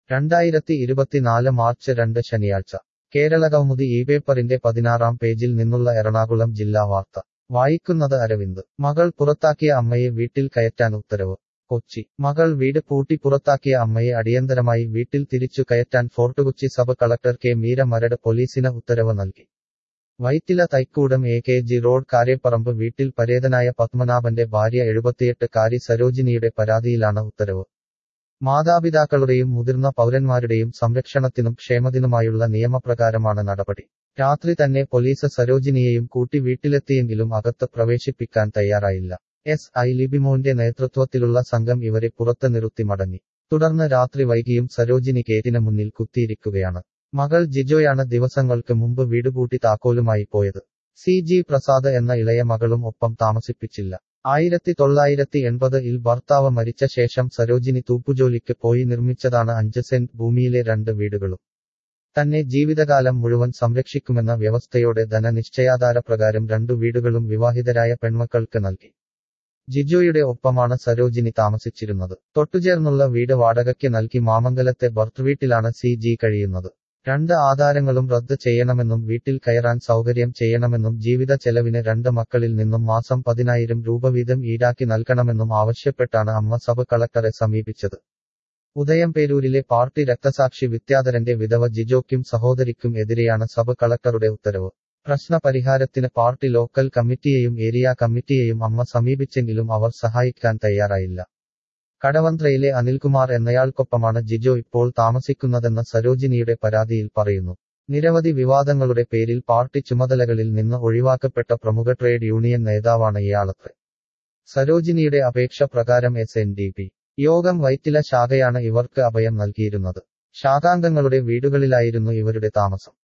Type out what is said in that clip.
രണ്ടായിരത്തി ഇരുപത്തിനാല് മാർച്ച് രണ്ട് ശനിയാഴ്ച കേരള കൗമുദി ഈ പേപ്പറിന്റെ പതിനാറാം പേജിൽ നിന്നുള്ള എറണാകുളം ജില്ലാ വാർത്ത വായിക്കുന്നത് അരവിന്ദ് മകൾ പുറത്താക്കിയ അമ്മയെ വീട്ടിൽ കയറ്റാൻ ഉത്തരവ് കൊച്ചി മകൾ വീട് പൂട്ടി പുറത്താക്കിയ അമ്മയെ അടിയന്തരമായി വീട്ടിൽ തിരിച്ചു കയറ്റാൻ Fort Kochi sub collector K Meera Maradu പോലീസിന് ഉത്തരവ് നൽകി Vyttila Thaikoodam A K G road Karepparambu വീട്ടിൽ പരേതനായ പത്മനാഭന്റെ ഭാര്യ എഴുപത്തിയെട്ട് കാരി സരോജിനിയുടെ പരാതിയിലാണ് ഉത്തരവ് മാതാപിതാക്കളുടെയും മുതിർന്ന പൗരന്മാരുടെയും സംരക്ഷണത്തിനും ക്ഷേമത്തിനുമായുള്ള നിയമപ്രകാരമാണ് നടപടി രാത്രി തന്നെ പോലീസ് സരോജിനിയെയും കൂട്ടി വീട്ടിലെത്തിയെങ്കിലും അകത്ത് പ്രവേശിപ്പിക്കാൻ തയ്യാറായില്ല എസ് ഐ ലിബിമോന്റെ നേതൃത്വത്തിലുള്ള സംഘം ഇവരെ പുറത്ത് നിർത്തി മടങ്ങി തുടർന്ന് രാത്രി വൈകിയും സരോജിനി ഗേറ്റിന് മുന്നിൽ കുത്തിയിരിക്കുകയാണ് മകൾ ജിജോയാണ് ദിവസങ്ങൾക്ക് മുമ്പ് വീടുപൂട്ടി താക്കോലുമായി പോയത് സി ജി പ്രസാദ് എന്ന ഇളയ മകളും ഒപ്പം താമസിപ്പിച്ചില്ല ആയിരത്തി തൊള്ളായിരത്തി എൺപത് ഇൽ ഭർത്താവ് മരിച്ച ശേഷം സരോജിനി തൂപ്പുജോലിക്ക് പോയി നിർമ്മിച്ചതാണ് അഞ്ച് സെന്റ് ഭൂമിയിലെ രണ്ട് വീടുകളും തന്നെ ജീവിതകാലം മുഴുവൻ സംരക്ഷിക്കുമെന്ന വ്യവസ്ഥയോടെ ധനനിശ്ചയാധാരപ്രകാരം രണ്ടു വീടുകളും വിവാഹിതരായ പെൺമക്കൾക്ക് നൽകി ജിജോയുടെ ഒപ്പമാണ് സരോജിനി താമസിച്ചിരുന്നത് തൊട്ടുചേർന്നുള്ള വീട് വാടകയ്ക്ക് നൽകി മാമംഗലത്തെ ഭർത്തൃവീട്ടിലാണ് സി ജി കഴിയുന്നത് രണ്ട് ആധാരങ്ങളും റദ്ദ് ചെയ്യണമെന്നും വീട്ടിൽ കയറാൻ സൗകര്യം ചെയ്യണമെന്നും ജീവിത ചെലവിന് രണ്ട് മക്കളിൽ നിന്നും മാസം പതിനായിരം രൂപ വീതം ഈടാക്കി നൽകണമെന്നും ആവശ്യപ്പെട്ടാണ് അമ്മ സബ് കളക്ടറെ സമീപിച്ചത് ഉദയംപേരൂരിലെ പാർട്ടി രക്തസാക്ഷി വിദ്യാധരന്റെ വിധവ ജിജോയ്ക്കും സഹോദരിക്കും എതിരെയാണ് സബ് കളക്ടറുടെ ഉത്തരവ് പ്രശ്ന പരിഹാരത്തിന് പാർട്ടി ലോക്കൽ കമ്മിറ്റിയെയും ഏരിയ കമ്മിറ്റിയെയും അമ്മ സമീപിച്ചെങ്കിലും അവർ സഹായിക്കാൻ തയ്യാറായില്ല കടവന്ത്രയിലെ അനിൽകുമാർ എന്നയാൾക്കൊപ്പമാണ് ജിജോ ഇപ്പോൾ താമസിക്കുന്നതെന്ന് സരോജിനിയുടെ പരാതിയിൽ പറയുന്നു നിരവധി വിവാദങ്ങളുടെ പേരിൽ പാർട്ടി ചുമതലകളിൽ നിന്ന് ഒഴിവാക്കപ്പെട്ട പ്രമുഖ ട്രേഡ് യൂണിയൻ നേതാവാണ് ഇയാളത്രേ സരോജിനിയുടെ അപേക്ഷ പ്രകാരം എസ് എൻ ഡി പി യോഗം വൈറ്റില ശാഖയാണ് ഇവർക്ക് അഭയം നൽകിയിരുന്നത് ശാഖാംഗങ്ങളുടെ വീടുകളിലായിരുന്നു ഇവരുടെ താമസം